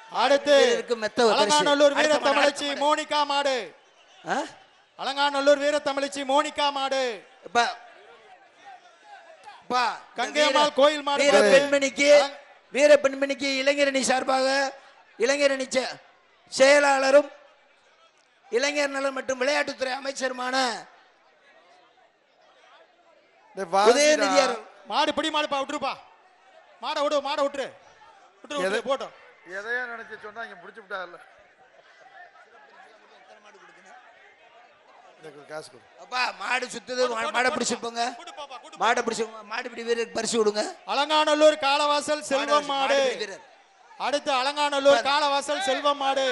அடுத்து வீரருக்கு மெத்த பரிசு. அலங்காநல்லூர் வீர அடுத்த மாடு, தமிழச்சி அடுத்த மாடு. மோனிகா மாடு ஆ? அலங்காநல்லூர் வீர தமிழச்சி மோனிகா மாடு இப்ப இப்ப கங்கையம்மாள் கோயில் மாடு வீர பாரு. பெண்மணிக்கு அலங்- வீர பெண்மணிக்கு இளைஞரணி சார்பாக இளைஞரணி செ- செயலாளரும் இளைஞர் நலன் மற்றும் விளையாட்டுத்துறை அமைச்சருமான டேய், வாசிடா. உதயநிதியார் மாடு பிடி மாடுப்பா விட்டுருப்பா மாடை விடு மாடை விட்டுரு விட்டுரு விட்டுரு எது? போட்டோம் எதையோ நினைச்சு சொன்னா இங்க முடிச்சு விட்டார்ல இந்த காசு கொடு அப்பா மாடு சுத்துது மா- மாடை பிடிச்சு போங்க கூட்டு போப்பா, கூட்டு போ. மாடை பிடிச்சு மாடுபிடி வீரருக்கு பரிசு கொடுங்க அலங்காநல்லூர் காலவாசல் செல்வம் மாடு மாடுபிடி வீரர் அடுத்து அலங்காநல்லூர் காலவாசல் செல்வம் மாடு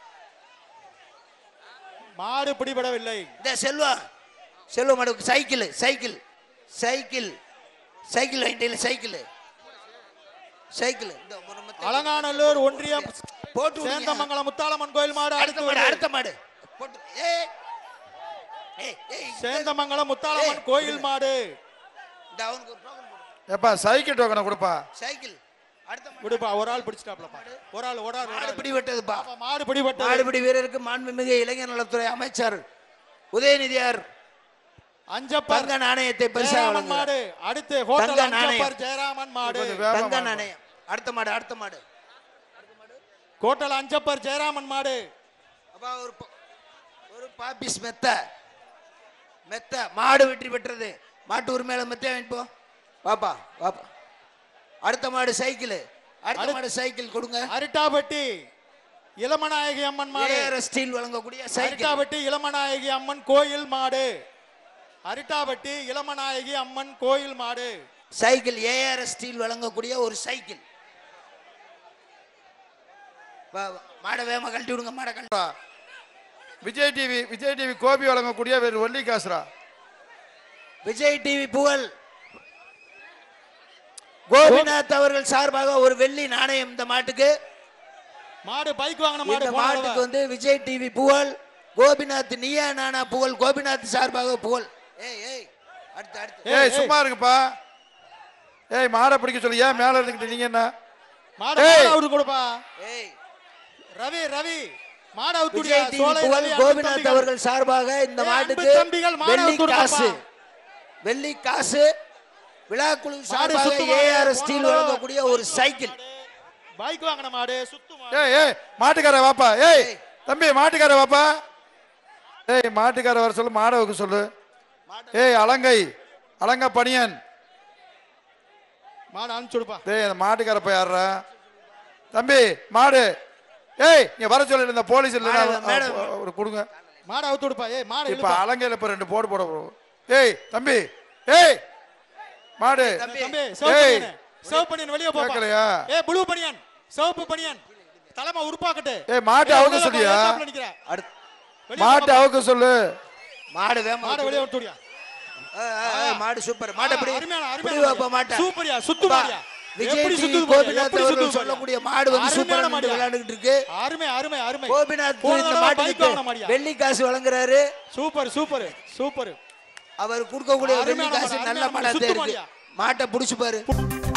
மாடு பிடிபடவில்லை இந்த செல்வம் செல்வம் மாடு சைக்கிள் சைக்கிள் சைக்கிள் சைக்கிள் வாங்கிட்டீங்களா சைக்கிள் சைக்கிள் இந்த ஒரு மத்த- அலங்காநல்லூர் ஒன்றியம் போட்டு விடுங்க. சேந்தமங்கலம் முத்தாளம்மன் கோயில் மாடு அடுத்த அடுத்து மாடு வருது. அடுத்த மாடு போட்டு ஏய் ஏய் ஏய் இந்த- சேந்தமங்கலம் முத்தாளம்மன் ஏய், கோயில் மாடு இந்த அவனுக்கு ஒரு டோக்கன் போடு ஏப்பா சைக்கிள் டோக்கனை கொடுப்பா சைக்கிள் அடுத்த மாடு விடுப்பா ஒரு ஆள் பிடிச்சிட்டாப்லப்பா ஒரு ஆள் ஒரு ஆள் ஒரு மாடு ஆள். பிடி வெட்டதுப்பா அப்பா, மாடு பிடிபட்டது மாடுபிடி வீரருக்கு மாண்புமிகு இளைஞர் நலத்துறை அமைச்சர் உதயநிதியார் அஞ்சப்பர் தங்க நாணயத்தை பரிசாக ஜெயராமன் வழங்குகிறார் மாடு அடுத்து ஹோட்டல் தங்க நாணயம். அஞ்சப்பர் ஜெயராமன் மாடு கொஞ்சம் வேகமா தங்க வாங்க. நாணயம் அடுத்த மாடு அடுத்த மாடு ஹோட்டல் அஞ்சப்பர் ஜெயராமன் மாடு அப்பா ஒரு ப- ஒரு பாப்பிஸ் மெத்த மெத்த மாடு வெற்றி பெற்றது மாட்டு உரிமையில மெத்த வாங்கிட்டு போ பாப்பா பாப்பா அடுத்த மாடு சைக்கிள் அடுத்த அடுத்த- மாடு சைக்கிள் கொடுங்க அரிட்டாபட்டி இளமநாயகி அம்மன் மாடு ஏஆர் ஸ்டீல் வழங்கக்கூடிய சைக்கிள் அரிட்டாபட்டி இளமநாயகி அம்மன் கோயில் மாடு அரிட்டாபட்டி இளமநாயகி அம்மன் கோயில் மாடு சைக்கிள் ஏஆர் ஸ்டீல் வழங்கக்கூடிய ஒரு சைக்கிள் வா, வா. மாடை வேகமா கழட்டி விடுங்க மாடை கழட்டி விஜய் டிவி விஜய் டிவி கோபி வழங்கக்கூடிய வேறு ஒல்லி காசுரா விஜய் டிவி புகழ் கோபிநாத் அவர்கள் சார்பாக ஒரு வெள்ளி நாணயம் இந்த மாட்டுக்கு மாடு பைக் வாங்கின மாடு இந்த போன மாட்டுக்கு தடவை. வந்து விஜய் டிவி புகழ் கோபிநாத் நீயா நானா புகழ் கோபிநாத் சார்பாக புகழ் ஏய் ஏய் அடுத்து அடுத்து ஏய், ஏய் ஏய். சும்மா இருங்கப்பா ஏய் மாடை பிடிக்க சொல்லி ஏன் மேல இருந்துக்கிட்டு நீங்க என்ன மாடு ஏய். மாடு அவுத்து கொடுப்பா ஏய் ரவி ரவி மாடு அவுத்துடியா விஜய் டிவி சோலை புகழ் ரவி அன்பு கோபிநாத் தம்பிகள். அவர்கள் சார்பாக இந்த ஏய், மாட்டுக்கு அன்பு தம்பிகள், மாடை வெள்ளி அவுத்து விடுங்கப்பா. காசு வெள்ளி காசு விழாக்குழு மாடு சார்பாக சுத்து மாடு, ஏஆர் போன ஸ்டீல் தடவை வழங்கக்கூடிய ஒரு சைக்கிள் பைக் வாங்கின மாடு சுத்து மாடு ஏய் ஏய் மாட்டுக்கார வாப்பா ஏய் ஏய். தம்பி மாட்டுக்கார வாப்பா ஏய் மாட்டுக்கார வர சொல்லு மாடை வைக்க சொல்லு ஏய் அலங்கை அலங்க பணியன் மாடு அனுப்பிச்சு கொடுப்பா டேய் அந்த மாட்டுக்கார போய் யாருடா தம்பி மாடு ஏய் இங்க வர சொல்லு இந்த போலீஸ் இல்லைன்னா மாடு, மேடம். ஒரு கொடுங்க மாடு அவுத்து கொடுப்பா ஏய் மாடு இப்ப இழுப்பா. அலங்கையில இப்ப ரெண்டு போடு போட போறோம் ஏய் தம்பி ஏய் மாடு தம்பி ஏய். சிவப்பு சிவப்பு பனியன் வெளியே போப்பா கேட்கலையா? ஏய் ப்ளூ பனியன் சிவப்பு பனியன் தலைமை உருப்பாக்கட்டு ஏய், மாட்டை ஏய், அவுக்க உள்ளே சொல்லியா? போய் ஏத்தாப்புல நிக்கிற. அடுத்து வெளியே மாட்டு போப்பா. அவுக்க சொல்லு மாடு வேகமா மாடு வெளியே விட்டுடியா ஆ, ஆ, ஆ, மாடு சூப்பர் மாட்டை பிடி அருமையான பிடி அருமையான வைப்பா மாட்டை சூப்பரியா சுத்து அப்பா, மாடியா விஜய் எப்படி டிவி சுத்துது பாரு, கோபிநாத் எப்படி அவர்கள் சுத்துது பாரு. சொல்லக்கூடிய மாடு வந்து அருமையான சூப்பரா நின்று மாடியா. விளையாண்டுகிட்டு இருக்கு அருமை அருமை அருமை கோபிநாத் போன இந்த தடவை bike மாட்டுக்கு வாங்கின மாடியா வெள்ளி காசு வழங்குறாரு சூப்பர் சூப்பர் சூப்பர் அவர் கொடுக்கக்கூடிய வெள்ளி அருமையான காசு மாடு, நல்ல அருமையான மாடா மாடு, இருக்கு சுத்து மாடியா. மாட்டை புடிச்சு பாரு